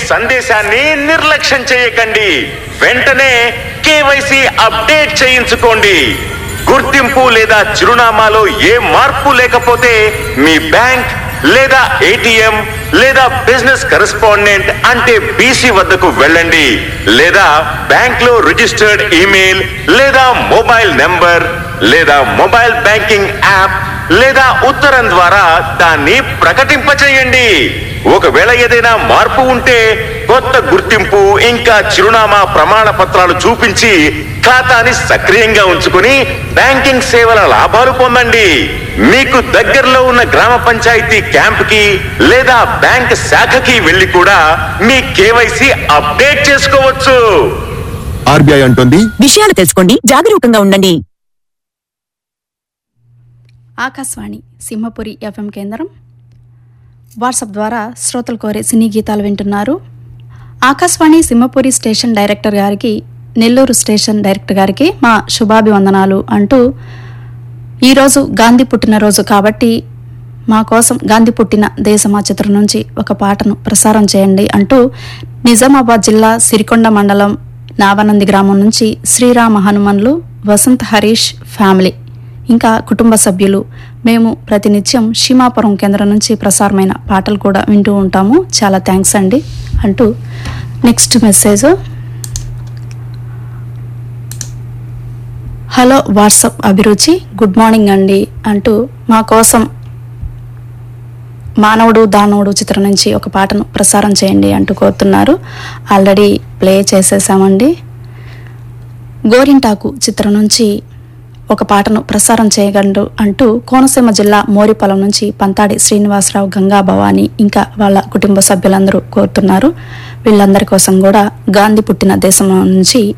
సందేశాన్ని నిర్లక్ష్యం చేయకండి వెంటనే కేవైసీ అప్డేట్ చేయించుకోండి గుర్తింపు లేదా చిరునామాలో ఏ మార్పు లేకపోతే మీ బ్యాంక్ లేదా ఏటీఎం లేదా బిజినెస్ కరెస్పాండెంట్ అంటే బీసీ వద్దకు వెళ్ళండి లేదా బ్యాంక్ లో రిజిస్టర్డ్ ఈమెయిల్ లేదా మొబైల్ నెంబర్ లేదా మొబైల్ బ్యాంకింగ్ యాప్ లేదా ఉత్తరం ద్వారా దాన్ని ప్రకటింపచేయండి ఒకవేళ ఏదైనా మార్పు ఉంటే కొత్త గుర్తింపు ఇంకా చిరునామా ప్రమాణ పత్రాలు చూపించి ఖాతాని సక్రియంగా ఉంచుకుని బ్యాంకింగ్ సేవల లాభాలు పొందండి మీకు దగ్గరలో ఉన్న గ్రామ పంచాయతీ క్యాంప్ కి లేదా బ్యాంక్ శాఖకి వెళ్లి కూడా మీ కేవైసీ అప్డేట్ చేసుకోవచ్చు ఆర్బీఐ అంటోంది విషయాలు తెలుసుకోండి జాగరూకంగా ఉండండి ఆకాశవాణి సింహపురి ఎఫ్ఎం కేంద్రం వాట్సాప్ ద్వారా శ్రోతలు కోరే సినీ గీతాలు వింటున్నారు ఆకాశవాణి సింహపురి స్టేషన్ డైరెక్టర్ గారికి నెల్లూరు స్టేషన్ డైరెక్టర్ గారికి మా శుభాభివందనాలు అంటూ ఈరోజు గాంధీ పుట్టినరోజు కాబట్టి మా కోసం గాంధీ పుట్టిన దేశమా చిత్రం నుంచి ఒక పాటను ప్రసారం చేయండి అంటూ నిజామాబాద్ జిల్లా సిరికొండ మండలం నావనంది గ్రామం నుంచి శ్రీరామ హనుమన్లు వసంత్ హరీష్ ఫ్యామిలీ ఇంకా కుటుంబ సభ్యులు మేము ప్రతినిత్యం షీమాపురం కేంద్రం నుంచి ప్రసారమైన పాటలు కూడా వింటూ ఉంటాము చాలా థ్యాంక్స్ అండి అంటూ నెక్స్ట్ మెసేజ్ హలో వాట్సాప్ అభిరుచి గుడ్ మార్నింగ్ అండి అంటూ మా కోసం మానవుడు దానవుడు చిత్రం నుంచి ఒక పాటను ప్రసారం చేయండి అంటూ కోరుతున్నారు ఆల్రెడీ ప్లే చేసేసామండి గోరింటాకు చిత్రం నుంచి ఒక పాటను ప్రసారం చేయగలరు అంటూ కోనసీమ జిల్లా మోరిపొలం నుంచి పంతాడి శ్రీనివాసరావు గంగా భవాని ఇంకా వాళ్ళ కుటుంబ సభ్యులందరూ కోరుతున్నారు వీళ్ళందరి కోసం కూడా గాంధీ పుట్టిన దేశం నుంచి